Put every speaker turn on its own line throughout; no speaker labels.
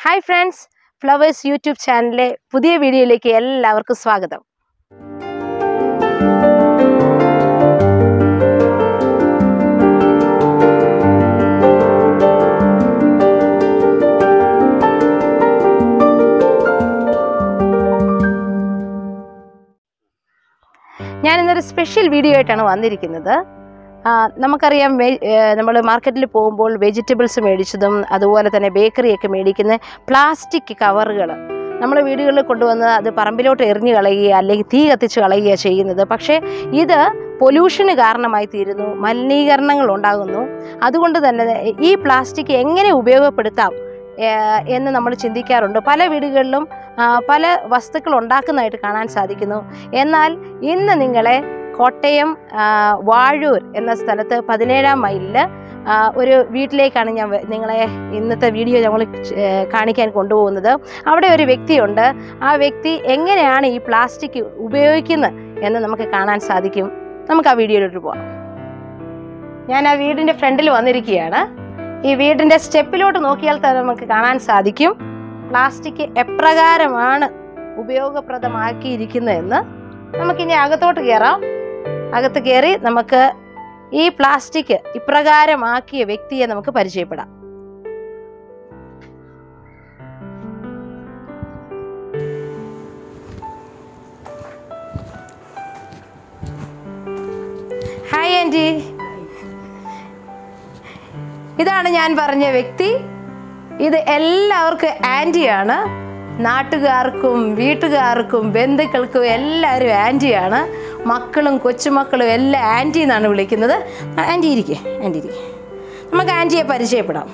Hi friends flowers YouTube ചാനലിലെ പുതിയ വീഡിയോയിലേക്ക് എല്ലാവർക്കും സ്വാഗതം ഞാൻ ഇന്നൊരു സ്പെഷ്യൽ വീഡിയോ ആയിട്ടാണ് വന്നിരിക്കുന്നത് ആ, നമുക്കറിയാം നമ്മൾ മാർക്കറ്റിൽ പോകുമ്പോൾ വെജിറ്റബിൾസ് മേടിച്ചതും അതുപോലെ തന്നെ ബേക്കറിയൊക്കെ മേടിക്കുന്ന പ്ലാസ്റ്റിക് കവറുകൾ നമ്മൾ വീടുകളിൽ കൊണ്ടുവന്ന് അത് പറമ്പിലോട്ട് എറിഞ്ഞു കളയുക അല്ലെങ്കിൽ തീ കത്തിച്ച് കളയുക ചെയ്യുന്നത് പക്ഷേ ഇത് പൊല്യൂഷന് കാരണമായി തീരുന്നു മലിനീകരണങ്ങൾ ഉണ്ടാകുന്നു അതുകൊണ്ട് തന്നെ ഈ പ്ലാസ്റ്റിക് എങ്ങനെ ഉപയോഗപ്പെടുത്താം ഏഹ്, എന്ന് നമ്മൾ ചിന്തിക്കാറുണ്ട് പല വീടുകളിലും ആ, പല വസ്തുക്കൾ ഉണ്ടാക്കുന്നതായിട്ട് കാണാൻ സാധിക്കുന്നു എന്നാൽ ഇന്ന് നിങ്ങളെ കോട്ടയം ആ, വാഴൂർ എന്ന സ്ഥലത്ത് പതിനേഴാം മൈലിൽ ഒരു വീട്ടിലേക്കാണ് ഞാൻ വ- നിങ്ങളെ ഇന്നത്തെ വീഡിയോ ഞങ്ങൾ ച- കാണിക്കാൻ കൊണ്ടുപോകുന്നത് അവിടെ ഒരു വ്യക്തിയുണ്ട് ആ വ്യക്തി എങ്ങനെയാണ് ഈ പ്ലാസ്റ്റിക് ഉപയോഗിക്കുന്നത് എന്ന് നമുക്ക് കാണാൻ സാധിക്കും നമുക്ക് ആ വീഡിയോയിലോട്ട് പോവാം ഞാൻ ആ വീടിൻ്റെ ഫ്രണ്ടിൽ വന്നിരിക്കുകയാണ് ഈ വീടിൻ്റെ സ്റ്റെപ്പിലോട്ട് നോക്കിയാൽ തന്നെ നമുക്ക് കാണാൻ സാധിക്കും പ്ലാസ്റ്റിക് എപ്രകാരമാണ് ഉപയോഗപ്രദമാക്കിയിരിക്കുന്നതെന്ന് നമുക്കിനി അകത്തോട്ട് കയറാം അകത്ത് കയറി നമുക്ക് ഈ പ്ലാസ്റ്റിക് ഇപ്രകാരമാക്കിയ വ്യക്തിയെ നമുക്ക് പരിചയപ്പെടാം ഹായ് ആൻറ്റി ഇതാണ് ഞാൻ പറഞ്ഞ വ്യക്തി ഇത് എല്ലാവർക്കും ആൻറ്റിയാണ് നാട്ടുകാർക്കും വീട്ടുകാർക്കും ബന്ധുക്കൾക്കും എല്ലാവരും ആൻറ്റിയാണ് മക്കളും കൊച്ചുമക്കളും എല്ലാം ആൻറ്റി എന്നാണ് വിളിക്കുന്നത് ആൻറ്റി ഇരിക്കേ ആൻറ്റി ഇരിക്കേ നമുക്ക് ആൻറ്റിയെ പരിചയപ്പെടാം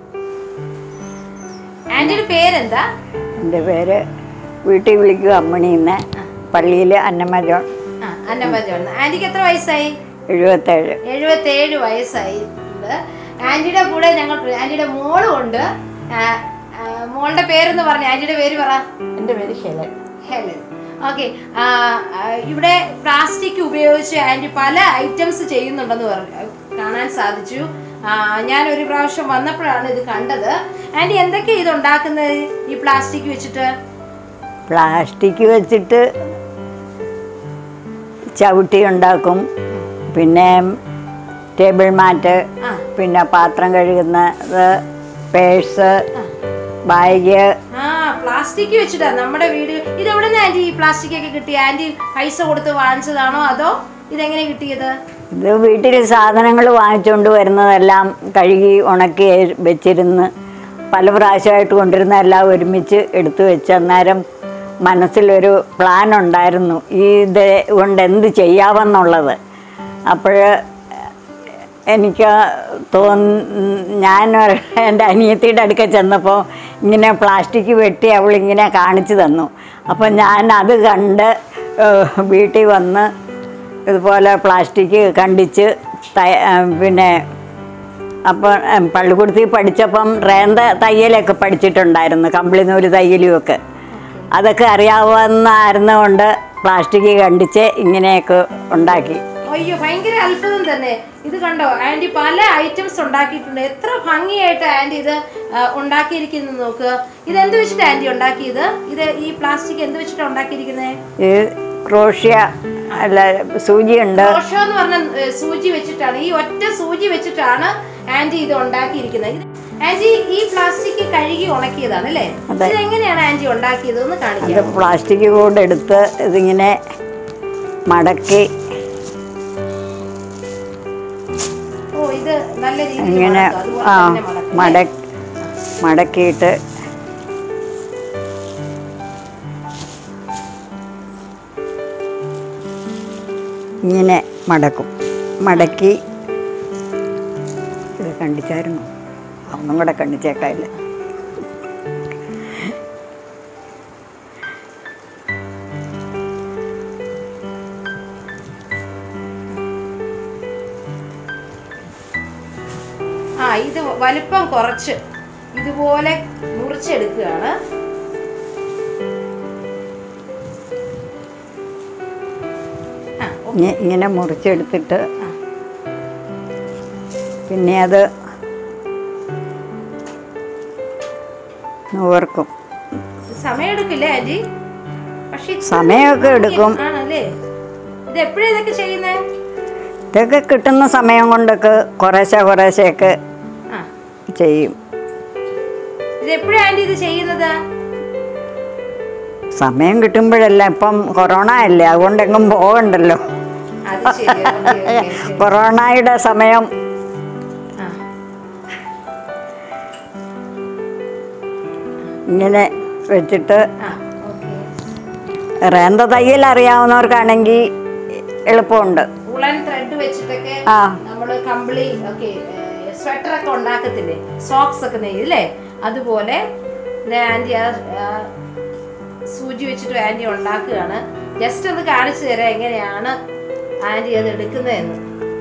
ആൻറ്റിയുടെ പേരെന്താ
എൻ്റെ പേര് വീട്ടിൽ വിളിക്കുക അമ്മണിന്ന് പള്ളിയിൽ അന്നമ്മ ജോൺ
ആ അന്നമ്മ ജോൺ ആൻറ്റിക്ക് എത്ര വയസ്സായി
എഴുപത്തേഴ്
എഴുപത്തേഴ് വയസ്സായിട്ടുണ്ട് ആന്റിയുടെ കൂടെ ഞങ്ങൾ ആന്റിയുടെ മോളും ഉണ്ട് ആ, ആ, മോളുടെ പേരെന്ന് പറഞ്ഞു ആന്റിയുടെ പേര് പറ
എൻ്റെ പേര് ഹെലൻ
ഹെലൻ ഓക്കെ ഇവിടെ പ്ലാസ്റ്റിക് ഉപയോഗിച്ച് ആന്റി പല ഐറ്റംസ് ചെയ്യുന്നുണ്ടെന്ന് പറഞ്ഞു കാണാൻ സാധിച്ചു ആ, ഞാൻ ഒരു പ്രാവശ്യം വന്നപ്പോഴാണ് ഇത് കണ്ടത് ആന്റി എന്തൊക്കെയാ ഇത് ഉണ്ടാക്കുന്നത് ഈ പ്ലാസ്റ്റിക് വെച്ചിട്ട്
പ്ലാസ്റ്റിക് വെച്ചിട്ട് ചവിട്ടി ഉണ്ടാക്കും പിന്നെ ടേബിൾ മാറ്റ്
ആ
പിന്നെ പാത്രം കഴുകുന്നത് പേഴ്സ്
ആ.
ബാഗ്
ആ പ്ലാസ്റ്റിക് വെച്ചിട്ടാ നമ്മുടെ വീട് ഇത് എവിടെ നിന്ന് ആന്റി ഈ പ്ലാസ്റ്റിക് ഒക്കെ കിട്ടി ആന്റി പൈസ കൊടുത്ത് വാങ്ങിച്ചതാണോ അതോ ഇതെങ്ങനെ കിട്ടിയത്
ഇത് വീട്ടിൽ സാധനങ്ങൾ വാങ്ങിച്ചുകൊണ്ട് വരുന്നതെല്ലാം കഴുകി ഉണക്കി വെച്ചിരുന്ന് പല പ്രാവശ്യമായിട്ട് കൊണ്ടിരുന്ന എല്ലാം ഒരുമിച്ച് എടുത്തു വെച്ച് അന്നേരം മനസ്സിലൊരു പ്ലാൻ ഉണ്ടായിരുന്നു ഈ ഇത് കൊണ്ട് എന്ത് ചെയ്യാമെന്നുള്ളത് അപ്പോൾ എനിക്ക് തോന്ന ഞാൻ ഒരു- എൻ്റെ അനിയത്തിയുടെ അടുക്ക ചെന്നപ്പോൾ ഇങ്ങനെ പ്ലാസ്റ്റിക് വെട്ടി അവളിങ്ങനെ കാണിച്ചു തന്നു അപ്പം ഞാൻ അത് കണ്ട് ഏഹ്, വീട്ടിൽ വന്ന് ഇതുപോലെ പ്ലാസ്റ്റിക് കണ്ടിച്ച് തയ ഏഹ്, പിന്നെ അപ്പോൾ പള്ളിക്കൂടത്തിൽ പഠിച്ചപ്പം റേന്ത തയ്യലൊക്കെ പഠിച്ചിട്ടുണ്ടായിരുന്നു കമ്പിളിനൂര് തയ്യലും ഒക്കെ അതൊക്കെ അറിയാവുന്നതായിരുന്നുകൊണ്ട് പ്ലാസ്റ്റിക് കണ്ടിച്ച് ഇങ്ങനെയൊക്കെ ഉണ്ടാക്കി
അയ്യോ ഭയങ്കര അത്ഭുതം തന്നെ ഇത് കണ്ടോ ആന്റി പല ഐറ്റംസ് ഉണ്ടാക്കിയിട്ടുണ്ട് എത്ര ഭംഗിയായിട്ട് ആന്റി ഇത് ആ, ഉണ്ടാക്കിയിരിക്കുന്നു നോക്കുക ഇത് എന്ത് വെച്ചിട്ട് ആന്റി ഉണ്ടാക്കിയത് ഇത് ഈ പ്ലാസ്റ്റിക് എന്ത് വെച്ചിട്ടാണ് ഉണ്ടാക്കിയിരിക്കുന്നത്
ഈ ക്രോഷ്യ അല്ല സൂചിയുണ്ട്
ക്രോഷോ എന്ന് പറഞ്ഞ ഏ, സൂചി വെച്ചിട്ടാണ് ഈ ഒറ്റ സൂചി വെച്ചിട്ടാണ് ആന്റി ഇത് ഉണ്ടാക്കിയിരിക്കുന്നത് ഇത് ആന്റി ഈ പ്ലാസ്റ്റിക് കഴുകി ഉണക്കിയതാണ് അല്ലേ
അതെ.
ഇത് എങ്ങനെയാണ് ആന്റി ഉണ്ടാക്കിയത് ഒന്ന്
അത്
കാണിക്കാം
പ്ലാസ്റ്റിക് കൂടെ എടുത്ത് ഇതിങ്ങനെ മടക്കി
ഓ ഇത് നല്ല രീതിയിൽ
ഇങ്ങനെ
മടക്കും. അതുപോലെ
ആ
തന്നെ മടക്കും.
മട മടക്കിയിട്ട് ഇങ്ങനെ മടക്കും മടക്കി ഇത് കണ്ടിച്ചായിരുന്നു ഒന്നും കൂടെ കണ്ടിച്ചേക്കായില്ല
ആ ഇത് വലിപ്പം കുറച്ച് ഇതുപോലെ മുറിച്ചെടുക്കുകയാണ് ആ, ഓ,
ഇങ്ങ- ഇങ്ങനെ മുറിച്ചെടുത്തിട്ട്
ആ.
പിന്നെ അത് ഓർക്കും
സമയമെടുക്കില്ലേ ആന്റി പക്ഷെ ഇത്ര
സമയമൊക്കെ എടുക്കും
ആണല്ലേ ഇത് എപ്പോഴാ ഇതൊക്കെ ചെയ്യുന്നേ
ഇതൊക്കെ കിട്ടുന്ന സമയം കൊണ്ടൊക്കെ കുറേശ്ശെ കുറേശ്ശെയൊക്കെ
ആ
ചെയ്യും
ഇത് എപ്പോഴാ ആന്റി ഇത് ചെയ്യുന്നത്
സമയം കിട്ടുമ്പോഴല്ല ഇപ്പം കൊറോണ അല്ലേ അതുകൊണ്ടെങ്ങും പോകണ്ടല്ലോ
അത് ശരി ഓക്കേ, ഓക്കേ, ഓക്കേ.
കൊറോണയുടെ സമയം
ആ
ഇങ്ങനെ വെച്ചിട്ട്
ആ ഓക്കേ
റേന്ത തയ്യൽ അറിയാവുന്നവർക്കാണെങ്കിൽ എളുപ്പമുണ്ട്
ഉളൻ ത്രെഡ് വെച്ചിട്ടൊക്കെ
ആ
നമ്മള് കമ്പിളി ഓക്കെ സ്വെറ്റർ ഒക്കെ ഉണ്ടാക്കത്തില്ലേ സോക്സ് ഒക്കെ നെയ്യില്ലേ അതുപോലെ ആന്റി ആ ആ സൂചി വെച്ചിട്ട് ആന്റി ഉണ്ടാക്കുകയാണ് ജസ്റ്റ് ഒന്ന് കാണിച്ചു തരാം എങ്ങനെയാണ് ആന്റി അത് എടുക്കുന്നതെന്ന്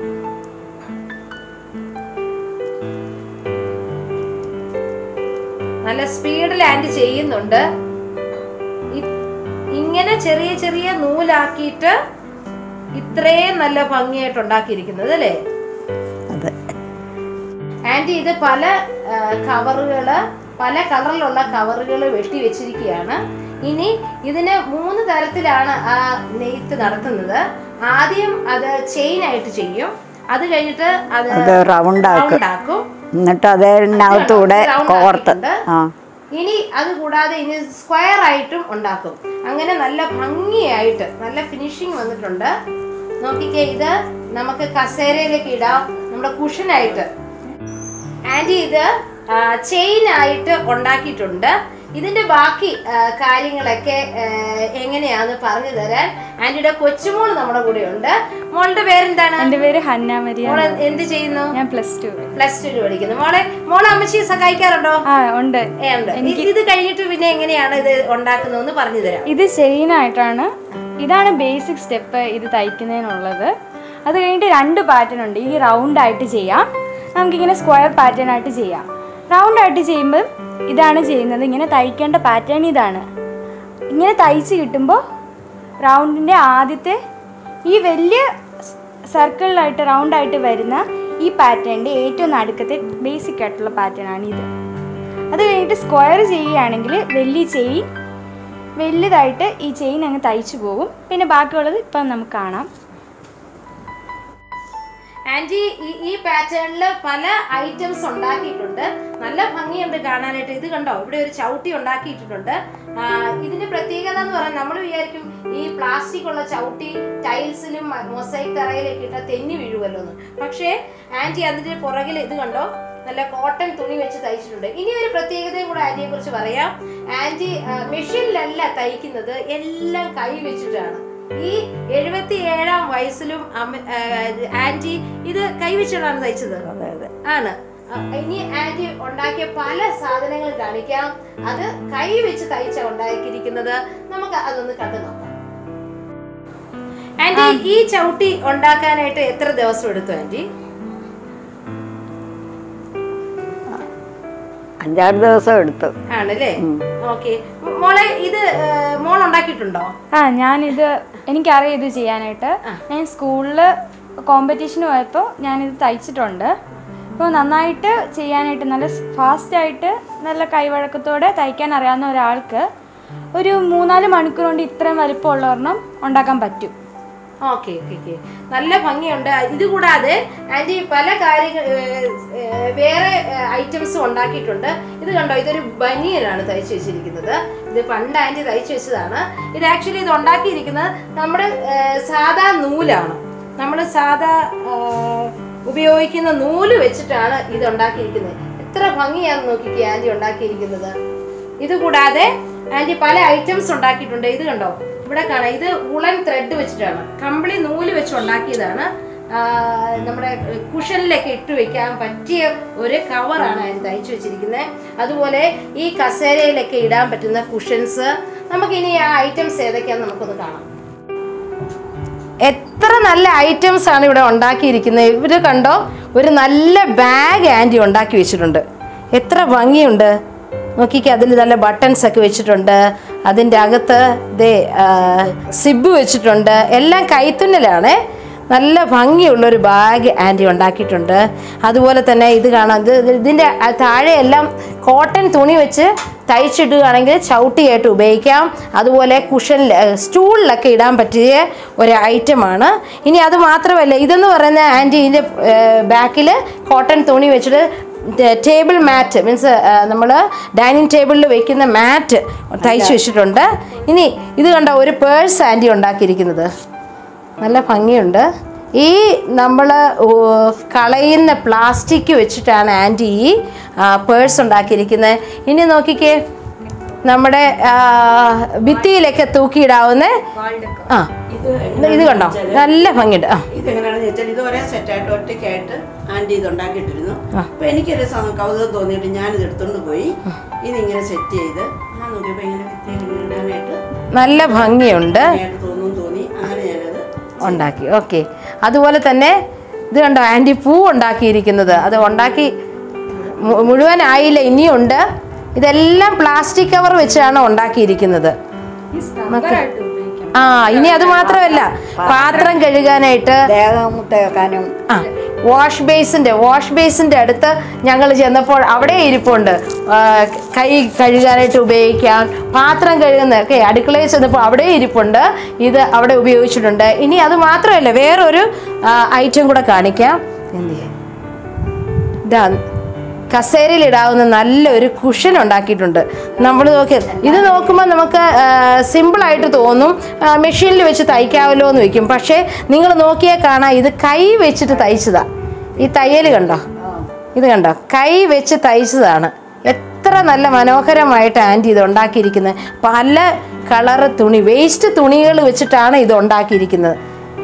നല്ല സ്പീഡിൽ ആന്റി ചെയ്യുന്നുണ്ട് ഇ- ഇങ്ങനെ ചെറിയ ചെറിയ നൂലാക്കിയിട്ട് ഇത്രയും നല്ല ഭംഗിയായിട്ട് ഉണ്ടാക്കിയിരിക്കുന്നത് അല്ലേ
അതെ
ആന്റി ഇത് പല ആ, കവറുകള് പല കളറിലുള്ള കവറുകൾ വെട്ടി വെച്ചിരിക്കുകയാണ് ഇനി ഇതിന് മൂന്ന് തരത്തിലാണ് ആ നെയ്ത്ത് നടത്തുന്നത് ആദ്യം അത് ചെയിൻ ആയിട്ട് ചെയ്യും അത് കഴിഞ്ഞിട്ട് അത്
അത് റൗണ്ടാക്കും
റൗണ്ട് ആക്കും
എന്നിട്ട് അതിനകത്തൂടെ
Round
കോർത്ത്
ആക്കിയിട്ടുണ്ട്.
ആ
ഇനി അത് കൂടാതെ ഇനി സ്ക്വയർ ആയിട്ടും ഉണ്ടാക്കും അങ്ങനെ നല്ല ഭംഗിയായിട്ട് നല്ല ഫിനിഷിങ് വന്നിട്ടുണ്ട് നോക്കിക്കേ ഇത് നമുക്ക് കസേരയിലേക്ക് ഇടാം നമ്മുടെ കുഷനായിട്ട് ആന്റി ഇത് ചെയിൻ ആയിട്ട് ഉണ്ടാക്കിയിട്ടുണ്ട് ഇതിന്റെ ബാക്കി ആ, കാര്യങ്ങളൊക്കെ ആ, എങ്ങനെയാന്ന് പറഞ്ഞു തരാൻ ആന്റിയുടെ കൊച്ചുമോൾ നമ്മുടെ കൂടെ ഉണ്ട് മോളുടെ പേരെന്താണ്
എൻ്റെ പേര് ഹന്ന മരിയ
മോള് എന്ത് ചെയ്യുന്നു
ഞാൻ പ്ലസ് ടു
പ്ലസ് ടു പഠിക്കുന്നു മോളെ മോളെ അമ്മച്ചിയെ സഹായിക്കാറുണ്ടോ
ആ ഉണ്ട്
ഏ, ഉണ്ട്. ഇ- ഇത് കഴിഞ്ഞിട്ട് പിന്നെ എങ്ങനെയാണ് ഇത് ഉണ്ടാക്കുന്നതെന്ന് പറഞ്ഞു തരാം
ഇത് ചെയിനായിട്ടാണ് ഇതാണ് ബേസിക് സ്റ്റെപ്പ് ഇത് തയ്ക്കുന്നതിനുള്ളത് അത് കഴിഞ്ഞിട്ട് രണ്ട് പാറ്റേൺ ഉണ്ട് ഈ റൗണ്ട് ആയിട്ട് ചെയ്യാം നമുക്കിങ്ങനെ സ്ക്വയർ പാറ്റേൺ ആയിട്ട് ചെയ്യാം റൗണ്ട് ആയിട്ട് ചെയ്യുമ്പോൾ ഇതാണ് ചെയ്യുന്നത് ഇങ്ങനെ തയ്ക്കേണ്ട പാറ്റേൺ ഇതാണ് ഇങ്ങനെ തയ്ച്ച് കിട്ടുമ്പോൾ റൗണ്ടിൻ്റെ ആദ്യത്തെ ഈ വലിയ സർക്കിളിലായിട്ട് റൗണ്ടായിട്ട് വരുന്ന ഈ പാറ്റേണിൻ്റെ ഏറ്റവും നടുക്കത്തെ ബേസിക് ആയിട്ടുള്ള പാറ്റേൺ ആണ് ഇത് അത് കഴിഞ്ഞിട്ട് സ്ക്വയർ ചെയ്യുകയാണെങ്കിൽ വലിയ ചെയിൻ വലുതായിട്ട് ഈ ചെയിൻ അങ്ങ് തയ്ച്ചു പോകും പിന്നെ ബാക്കിയുള്ളത് ഇപ്പം നമുക്ക് കാണാം
ആന്റി ഈ- ഈ പാറ്റേണിൽ പല ഐറ്റംസ് ഉണ്ടാക്കിയിട്ടുണ്ട് നല്ല ഭംഗിയുണ്ട് കാണാനായിട്ട് ഇത് കണ്ടോ ഇവിടെ ഒരു ചവിട്ടി ഉണ്ടാക്കിയിട്ടുണ്ട് ആ, ഇതിന്റെ പ്രത്യേകത എന്ന് പറയാൻ നമ്മൾ വിചാരിക്കും ഈ പ്ലാസ്റ്റിക് ഉള്ള ചവിട്ടി ടൈൽസിലും മൊസൈക്ക് തറയിലേക്ക് ഇട്ടാൽ തെന്നി വീഴുമല്ലോ എന്ന് പക്ഷേ ആന്റി അതിന്റെ പുറകിൽ ഇത് കണ്ടോ നല്ല കോട്ടൺ തുണി വെച്ച് തയ്ച്ചിട്ടുണ്ട് ഇനി ഒരു പ്രത്യേകതയും കൂടെ ആന്റിയെ കുറിച്ച് പറയാം ആന്റി മെഷീനിലല്ല തയ്ക്കുന്നത് എല്ലാം കൈ വെച്ചിട്ടാണ് ഈ എഴുപത്തി ഏഴാം വയസ്സിലും അമ്മ- ആ, ആന്റി ഇത് കൈവച്ചാണ് തയ്ച്ചത്
അതെ അതെ
ആണ് ആ, ഇനി ആന്റി ഉണ്ടാക്കിയ പല സാധനങ്ങൾ കാണിക്കാം അത് കൈ വെച്ച് തയ്ച്ച ഉണ്ടാക്കിയിരിക്കുന്നത് നമുക്ക് അതൊന്ന് കണ്ടു നോക്കാം ആന്റി ഈ ചവിട്ടി ഉണ്ടാക്കാനായിട്ട് എത്ര ദിവസം എടുത്തു ആന്റി
അഞ്ചാറ് ദിവസം എടുത്തു
ആണല്ലേ ഓക്കെ മോളെ ഇത് ഏ, മോൾ ഉണ്ടാക്കിയിട്ടുണ്ടോ
ആ ഞാനിത് എനിക്കറിയാം ഇത് ചെയ്യാനായിട്ട് ഞാൻ സ്കൂളിൽ കോമ്പറ്റീഷന് പോയപ്പോൾ ഞാനിത് തയ്ച്ചിട്ടുണ്ട് അപ്പോൾ നന്നായിട്ട് ചെയ്യാനായിട്ട് നല്ല ഫാസ്റ്റായിട്ട് നല്ല കൈവഴക്കത്തോടെ തയ്ക്കാൻ അറിയാവുന്ന ഒരാൾക്ക് ഒരു മൂന്നാല് മണിക്കൂർ കൊണ്ട് ഇത്രയും വലിപ്പമുള്ള ഒരെണ്ണം ഉണ്ടാക്കാൻ പറ്റും
ഓക്കെ ഓക്കെ ഓക്കെ നല്ല ഭംഗിയുണ്ട് ഇത് കൂടാതെ ആന്റി പല കാര്യങ്ങൾ വേറെ ഐറ്റംസും ഉണ്ടാക്കിയിട്ടുണ്ട് ഇത് കണ്ടോ ഇതൊരു ബനിയനാണ് തയ്ച്ചു വെച്ചിരിക്കുന്നത് ഇത് പണ്ട് ആന്റി തയ്ച്ചു വെച്ചതാണ് ഇത് ആക്ച്വലി ഇത് ഉണ്ടാക്കിയിരിക്കുന്നത് നമ്മുടെ ഏഹ്, സാദാ നൂലാണ് നമ്മൾ സാദാ ഏഹ്, ഉപയോഗിക്കുന്ന നൂല് വെച്ചിട്ടാണ് ഇത് ഉണ്ടാക്കിയിരിക്കുന്നത് എത്ര ഭംഗിയാന്ന് നോക്കിക്കേ ആന്റി ഉണ്ടാക്കിയിരിക്കുന്നത് ഇത് കൂടാതെ ആന്റി പല ഐറ്റംസ് ഉണ്ടാക്കിയിട്ടുണ്ട് ഇത് കണ്ടോ ഇവിടെ കാണാം ഇത് ഉളൻ ത്രെഡ് വെച്ചിട്ടാണ് കമ്പിളി നൂല് വെച്ച് ഉണ്ടാക്കിയതാണ് ആ, നമ്മുടെ കുഷനിലൊക്കെ ഇട്ട് വെക്കാൻ പറ്റിയ ഒരു കവറാണ് അതിന് തയ്ച്ചു വെച്ചിരിക്കുന്നത് അതുപോലെ ഈ കസേരയിലൊക്കെ ഇടാൻ പറ്റുന്ന കുഷൻസ് നമുക്കിനി ആ ഐറ്റംസ് ഏതൊക്കെയാണെന്ന് നമുക്കൊന്ന് കാണാം എത്ര നല്ല ഐറ്റംസ് ആണ് ഇവിടെ ഉണ്ടാക്കിയിരിക്കുന്നത് ഇവര് കണ്ടോ ഒരു നല്ല ബാഗ് ആൻറ്റി ഉണ്ടാക്കി വെച്ചിട്ടുണ്ട് എത്ര ഭംഗിയുണ്ട് നോക്കിക്കേ അതിൽ നല്ല ബട്ടൺസ് ഒക്കെ വെച്ചിട്ടുണ്ട് അതിൻ്റെ അകത്ത് ദേ സിബ് വെച്ചിട്ടുണ്ട് എല്ലാം കൈത്തുന്നലാണ് നല്ല ഭംഗിയുള്ളൊരു ബാഗ് ആൻറ്റി ഉണ്ടാക്കിയിട്ടുണ്ട് അതുപോലെ തന്നെ ഇത് കാണാം ഇത് ഇതിൻ്റെ താഴെയെല്ലാം കോട്ടൺ തുണി വെച്ച് തയ്ച്ചിടുകയാണെങ്കിൽ ചവിട്ടിയായിട്ട് ഉപയോഗിക്കാം അതുപോലെ കുഷനിൽ സ്റ്റൂളിലൊക്കെ ഇടാൻ പറ്റിയ ഒരു ഐറ്റമാണ് ഇനി അത് മാത്രമല്ല ഇതെന്ന് പറയുന്ന ആൻറ്റി ഇതിൻ്റെ ബാക്കിൽ കോട്ടൺ തുണി വെച്ചിട്ട് ടേബിൾ മാറ്റ് മീൻസ് നമ്മൾ ഡൈനിങ് ടേബിളിൽ വെക്കുന്ന മാറ്റ് തയ്ച്ച് വെച്ചിട്ടുണ്ട് ഇനി ഇത് കണ്ട ഒരു പേഴ്സ് ആൻറ്റി ഉണ്ടാക്കിയിരിക്കുന്നത് നല്ല ഭംഗിയുണ്ട് ഈ നമ്മൾ കളയുന്ന പ്ലാസ്റ്റിക് വെച്ചിട്ടാണ് ആൻറ്റി ഈ പേഴ്സ് ഉണ്ടാക്കിയിരിക്കുന്നത് ഇനി നോക്കിക്കേ നമ്മുടെ ആ, ഭിത്തിയിലൊക്കെ തൂക്കിയിടാവുന്ന ആ ഇത് കണ്ടോ നല്ല ഭംഗിയുണ്ട് ആ
ഇതെങ്ങനെയാണെന്ന് വെച്ചാൽ ഇത് ഒരേ സെറ്റായിട്ട് ഒറ്റയ്ക്കായിട്ട് ആൻറ്റി ഇത് ഉണ്ടാക്കിയിട്ടിരുന്നു അപ്പൊ എനിക്കൊരു സ- കൗതുകം തോന്നിയിട്ട് ഞാനിത് എടുത്തോണ്ട് പോയി ഇതിങ്ങനെ സെറ്റ് ചെയ്ത് ഞാൻ നോക്കിയപ്പോൾ ഇങ്ങനെ ഭിത്തിയിൽ ഇങ്ങനെ ഇടാനായിട്ട്
നല്ല ഭംഗിയുണ്ട്
ആയിട്ട് തോന്നും തോന്നി അങ്ങനെ ഞാനത്
ഉണ്ടാക്കി ഓക്കെ അതുപോലെ തന്നെ ഇത് കണ്ടോ ആൻറ്റി പൂ ഉണ്ടാക്കിയിരിക്കുന്നത് അത് ഉണ്ടാക്കി മു- മുഴുവനായില്ല ഇനിയുണ്ട് ഇതെല്ലാം പ്ലാസ്റ്റിക് കവർ വെച്ചാണ് ഉണ്ടാക്കിയിരിക്കുന്നത്
ഈ സ്ക്രബ്ബറായിട്ട് ഉപയോഗിക്കാം
ആ ഇനി അത് മാത്രമല്ല പാത്രം കഴുകാനായിട്ട്
ദേഹം തേക്കാനും
ആ വാഷ് ബേസിന്റെ വാഷ് ബേസിന്റെ അടുത്ത് ഞങ്ങൾ ചെന്നപ്പോൾ അവിടെ ഇരിപ്പുണ്ട് ആ, കൈ കഴുകാനായിട്ട് ഉപയോഗിക്കാം പാത്രം കഴുകുന്ന ഒക്കെ അടുക്കളയിൽ ചെന്നപ്പോൾ അവിടെ ഇരിപ്പുണ്ട് ഇത് അവിടെ ഉപയോഗിച്ചിട്ടുണ്ട് ഇനി അത് മാത്രമല്ല വേറൊരു ഐറ്റം കൂടെ കാണിക്കാം എന്ത് ചെയ്യാ? ഇതാ കസേരയിൽ ഇടാവുന്ന നല്ലൊരു കുഷൻ ഉണ്ടാക്കിയിട്ടുണ്ട് നമ്മൾ നോക്കി ഇത് നോക്കുമ്പോൾ നമുക്ക് സിമ്പിളായിട്ട് തോന്നും മെഷീനിൽ വെച്ച് തയ്ക്കാമല്ലോ എന്ന് വെക്കും പക്ഷേ നിങ്ങൾ നോക്കിയാൽ കാണാം ഇത് കൈ വെച്ചിട്ട് തയ്ച്ചതാ ഈ തയ്യൽ കണ്ടോ ഇത് കണ്ടോ കൈ വെച്ച് തയ്ച്ചതാണ് എത്ര നല്ല മനോഹരമായിട്ട് ആൻറ്റി ഇത് ഉണ്ടാക്കിയിരിക്കുന്നത് പല കളറ് തുണി വേസ്റ്റ് തുണികൾ വെച്ചിട്ടാണ് ഇത് ഉണ്ടാക്കിയിരിക്കുന്നത്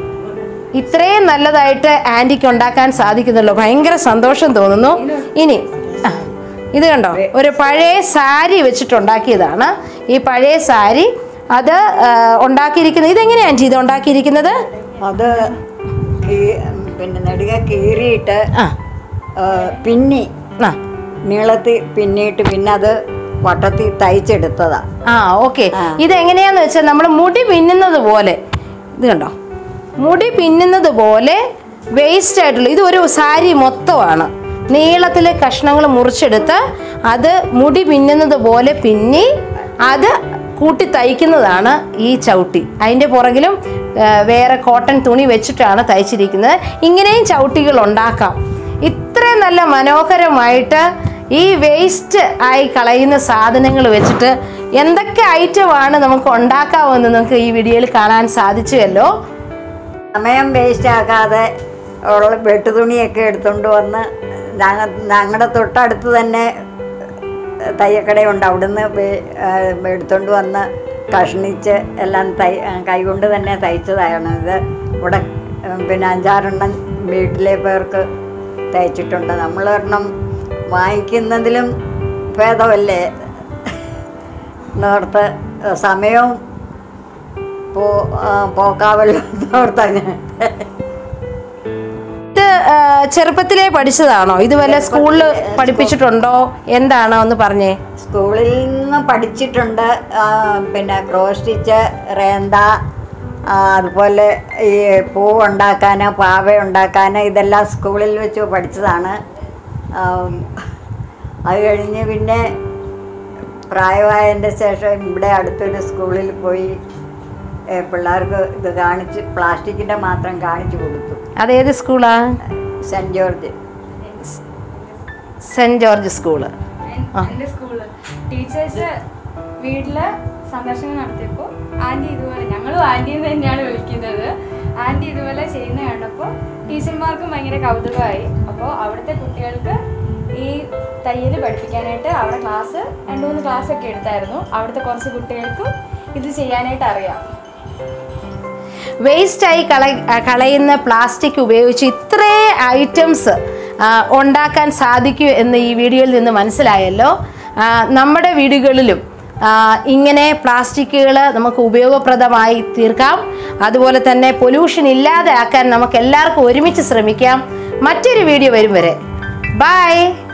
ഇത്രയും നല്ലതായിട്ട് ആൻറ്റിക്ക് ഉണ്ടാക്കാൻ സാധിക്കുന്നല്ലോ ഭയങ്കര സന്തോഷം തോന്നുന്നു ഇനി ആ, ഇത് കണ്ടോ ഒരു പഴയ സാരി വെച്ചിട്ടുണ്ടാക്കിയതാണ് ഈ പഴയ സാരി അത് ആ, ഉണ്ടാക്കിയിരിക്കുന്നത് ഇതെങ്ങനെയാണ് ആൻറ്റി ഇത് ഉണ്ടാക്കിയിരിക്കുന്നത്
അത് കീ- പിന്നെ നെടുക കീറിയിട്ട്
ആ
ആ, പിന്നി
ആ
നീളത്തിൽ പിന്നിയിട്ട് പിന്നെ അത് വട്ടത്തിൽ തയ്ച്ചെടുത്തതാ
ആ ഓക്കെ
ആ.
ഇതെങ്ങനെയാന്ന് വെച്ചാൽ നമ്മൾ മുടി പിന്നുന്നത് പോലെ ഇത് കണ്ടോ മുടി പിന്നുന്നത് പോലെ വേസ്റ്റ് ആയിട്ടുള്ള ഇത് ഒരു സാരി മൊത്തമാണ് നീളത്തിലെ കഷ്ണങ്ങൾ മുറിച്ചെടുത്ത് അത് മുടി പിന്നുന്നത് പോലെ പിന്നി അത് കൂട്ടി തയ്ക്കുന്നതാണ് ഈ ചവിട്ടി അതിൻ്റെ പുറകിലും ആ, വേറെ കോട്ടൺ തുണി വെച്ചിട്ടാണ് തയ്ച്ചിരിക്കുന്നത് ഇങ്ങനെയും ചവിട്ടികൾ ഉണ്ടാക്കാം ഇത്രയും നല്ല മനോഹരമായിട്ട് ഈ വേസ്റ്റ് ആയി കളയുന്ന സാധനങ്ങൾ വെച്ചിട്ട് എന്തൊക്കെ ഐറ്റമാണ് നമുക്ക് ഉണ്ടാക്കാമെന്ന് നമുക്ക് ഈ വീഡിയോയിൽ കാണാൻ സാധിച്ചുവല്ലോ
സമയം വേസ്റ്റ് ആക്കാതെ ഉള്ള വെട്ടുതുണിയൊക്കെ എടുത്തുകൊണ്ട് വന്ന് ഞങ്ങളുടെ തൊട്ടടുത്ത് തന്നെ തയ്യക്കടയുണ്ട് അവിടുന്ന് വേ- ആ, എടുത്തുകൊണ്ട് വന്ന് കഷ്ണിച്ച് എല്ലാം തൈ കൈകൊണ്ട് തന്നെ തയ്ച്ചതാണ് ഇത് ഇവിടെ ഉം, പിന്നെ അഞ്ചാറെണ്ണം വീട്ടിലെ പേർക്ക് തയ്ച്ചിട്ടുണ്ട് നമ്മൾ ഒരെണ്ണം വാങ്ങിക്കുന്നതിലും ഭേദമല്ലേ എന്നോർത്ത് സമയവും പോ ആ, പോക്കാവല്ലോ എന്നോർത്തങ്ങനെ
ഇത് ആ, ചെറുപ്പത്തിലേ പഠിച്ചതാണോ ഇത് വല്ല സ്കൂളിൽ പഠിപ്പിച്ചിട്ടുണ്ടോ എന്താണോ ഒന്ന് പറഞ്ഞേ
സ്കൂളിൽ നിന്ന് പഠിച്ചിട്ടുണ്ട് ആ, പിന്നെ ക്രോസ് സ്റ്റിച്ച് റേന്ത ആ, അതുപോലെ ഈ പൂ ഉണ്ടാക്കാൻ പാവ ഉണ്ടാക്കാൻ ഇതെല്ലാം സ്കൂളിൽ വെച്ച് പഠിച്ചതാണ് ആം, അത് കഴിഞ്ഞ് പിന്നെ പ്രായമായതിൻ്റെ ശേഷം ഇവിടെ അടുത്തൊരു സ്കൂളിൽ പോയി ഏ, പിള്ളേർക്ക് ഇത് കാണിച്ച് പ്ലാസ്റ്റിക്കിൻ്റെ മാത്രം കാണിച്ചു കൊടുത്തു
അതേത് സ്കൂളാ
saint George
saint George school ആ.
എൻ്റെ സ്കൂളിൽ ടീച്ചേഴ്സ് വീട്ടില് സന്ദർശനം നടത്തിയപ്പോൾ ആൻറ്റി ഇതുപോലെ ഞങ്ങളും ആൻറ്റി എന്ന് തന്നെയാണ് വിളിക്കുന്നത് ആൻറ്റി ഇതുപോലെ ചെയ്യുന്ന കണ്ടപ്പോൾ ടീച്ചർമാർക്കും ഭയങ്കര കൗതുകമായി അപ്പോൾ അവിടുത്തെ കുട്ടികൾക്ക് ഈ തയ്യൽ പഠിപ്പിക്കാനായിട്ട് അവിടെ ക്ലാസ് രണ്ട് മൂന്ന് ക്ലാസ് ഒക്കെ എടുത്തായിരുന്നു അവിടുത്തെ കുറച്ച് കുട്ടികൾക്കും ഇത് ചെയ്യാനായിട്ട് അറിയാം
വേസ്റ്റായി കള കളയുന്ന പ്ലാസ്റ്റിക് ഉപയോഗിച്ച് ഇത്രേ ഐറ്റംസ് ഉണ്ടാക്കാൻ സാധിക്കൂ എന്ന് ഈ വീഡിയോയിൽ നിന്ന് മനസ്സിലായല്ലോ ആ, നമ്മുടെ വീടുകളിലും ആ, ഇങ്ങനെ പ്ലാസ്റ്റിക്കുകൾ നമുക്ക് ഉപയോഗപ്രദമായി തീർക്കാം അതുപോലെ തന്നെ പൊല്യൂഷൻ ഇല്ലാതെ ആക്കാൻ നമുക്ക് എല്ലാവർക്കും ഒരുമിച്ച് ശ്രമിക്കാം മറ്റൊരു വീഡിയോ വരും വരെ ബൈ